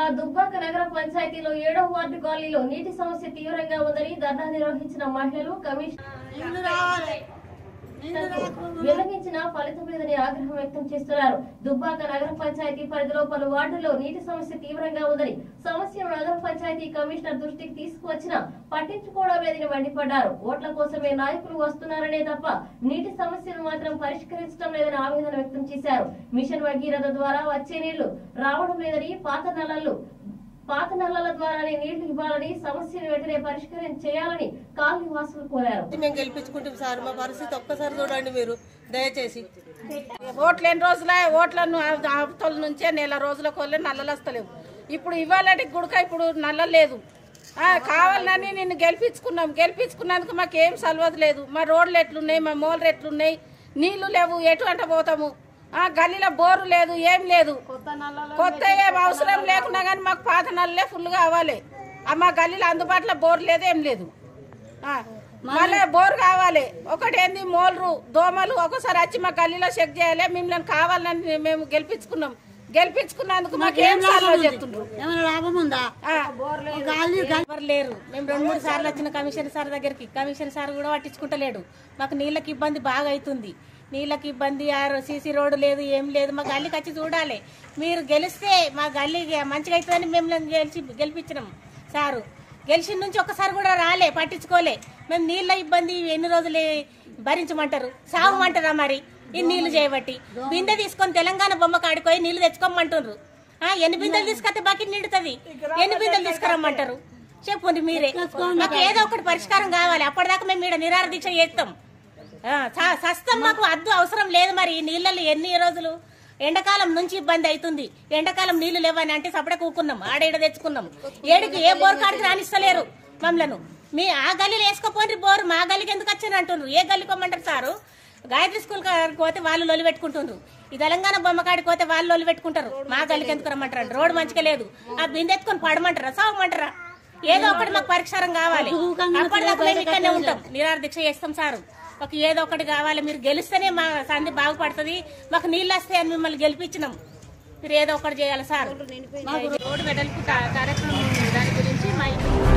దుబ్బాక నగర పంచాయతీలో ఏడో వార్డు కాలనీలో నీటి సమస్య తీవ్రంగా ఉందని ధర్నా నిర్వహించిన మహిళలు కమిషన్ విలగించిన ఫలితం లేదని ఆగ్రహం వ్యక్తం చేస్తున్నారు దుబ్బాక నగర పంచాయతీ పరిధిలో పలు వార్డుల్లో నీటి సమస్య తీవ్రంగా ఉందని సమస్యను నగర పంచాయతీ కమిషనర్ దృష్టికి తీసుకువచ్చినా పట్టించుకోవడం లేదని మండిపడ్డారు ఓట్ల కోసమే నాయకులు వస్తున్నారనే తప్ప నీటి సమస్యను మాత్రం పరిష్కరించడం లేదని ఆవేదన వ్యక్తం చేశారు మిషన్ భగీరథ ద్వారా వచ్చే నీళ్లు రావడం లేదని పాత నల్లలు పాత నల్లల ద్వారానే నీళ్లు ఇవ్వాలని సమస్యను వెంటనే పరిష్కారం చేయాలని కాలనీ వాసులు కోరారు మేము గెలిపించుకుంటాం సార్ మా పరిస్థితి ఒక్కసారి చూడండి మీరు దయచేసి ఓట్లు ఎన్ని రోజులే ఓట్లను అవతల నుంచే నెల రోజుల కొల్లే నల్లలు వస్తలేవు ఇప్పుడు ఇవ్వాలంటే గుడక ఇప్పుడు నల్ల లేదు ఆ, కావాలని నిన్ను గెలిపించుకున్నాం గెలిపించుకున్నందుకు మాకు ఏం సలవదు లేదు మా రోడ్లు ఎట్లున్నాయి మా మోర్లు ఎట్లున్నాయి నీళ్లు లేవు ఎటు అంట పోతాము ఆ గల్లీలో బోరు లేదు ఏం లేదు కొత్త ఏం అవసరం లేకున్నా కానీ మాకు పాత నల్లే ఫుల్ కావాలి ఆ మా గల్లీలో అందుబాటులో బోర్ లేదు ఏం లేదు ఆ, మళ్ళీ బోర్ కావాలి ఒకటి ఏంది మోల్రు దోమలు ఒకసారి వచ్చి మా గల్లీలో చెక్ చేయాలి మిమ్మల్ని కావాలని మేము గెలిపించుకున్నాం గెలిపించుకున్నందుకు మాకు ఏం సలహా చెప్తుండ్రు ఏమైనా లాభం ఉందా ఆ, గాలి ఎవరు లేరు మేము రెండు మూడు సార్లు వచ్చిన కమిషనర్ సార్ దగ్గరికి కమిషనర్ సార్ కూడా పట్టించుకుంటలేడు మాకు నీళ్ళకి ఇబ్బంది బాగా అవుతుంది నీళ్ళకి ఇబ్బంది ఆ సీసీ రోడ్డు లేదు ఏం లేదు మా గల్లీకి వచ్చి చూడాలి మీరు గెలిస్తే మా గల్లీ మంచిగా అవుతుందని మేము గెలిచి గెలిపించినాం సారు గెలిచిన నుంచి ఒక్కసారి కూడా రాలే పట్టించుకోలే మేము నీళ్ళ ఇబ్బంది ఎన్ని రోజులు భరించమంటారు సాగమంటారా మరి ఈ నీళ్లు చేయబట్టి బిందె తీసుకొని తెలంగాణ బొమ్మ కాడిపోయి నీళ్లు తెచ్చుకోమంటుండ్రు ఆ, ఎన్ని బిందెలు తీసుకొస్తే బకెట్ నిండుతుంది ఎన్ని బిందెలు తీసుకురమ్మంటారు చెప్పండి మీరే మాకు ఏదో ఒకటి పరిష్కారం కావాలి అప్పటిదాకా మేము ఇక్కడ నిరార దీక్ష చేస్తాం ఆ, స- సస్తం మాకు అద్దు అవసరం లేదు మరి ఈ నీళ్ళల్లో ఎన్ని రోజులు ఎండాకాలం నుంచి ఇబ్బంది అవుతుంది ఎండాకాలం నీళ్లు లేవని అంటే సపడే కూకున్నాం ఆడేడ తెచ్చుకున్నాం ఏడికి ఏ బోర్ కాడికి రానిస్తలేరు మమ్మలను మీ ఆ గల్లీలో వేసుకోపోండి బోరు మా గల్లీకి ఎందుకు వచ్చాను అంటున్నారు ఏ గల్లీకి పోమంటారు సారు గాయత్రి స్కూల్ కాడికి పోతే వాళ్ళు లొలి పెట్టుకుంటుండ్రు ఈ తెలంగాణ బొమ్మ కాడికి పోతే వాళ్ళు లొలి పెట్టుకుంటారు మా గల్లీకి ఎందుకు రమ్మంటారు రోడ్డు మంచిగా లేదు ఆ బిందె ఎత్తుకొని పడమంటారా సాగమంటారా ఏదో ఒకటి మాకు పరిష్కారం కావాలి అప్పటిదాకా మేము ఇక్కడనే ఉంటాం నిరార దీక్ష చేస్తాం సారు మాకు ఏదో ఒకటి కావాలి మీరు గెలిస్తేనే మా సంధి బాగుపడుతుంది మాకు నీళ్ళు వస్తాయని మిమ్మల్ని గెలిపించినాం మీరు ఏదో ఒకటి చేయాలి సార్ మాకు రోడ్డు వెడల్పు కా- కార్యక్రమం ఉంది దాని గురించి మా ఇంటి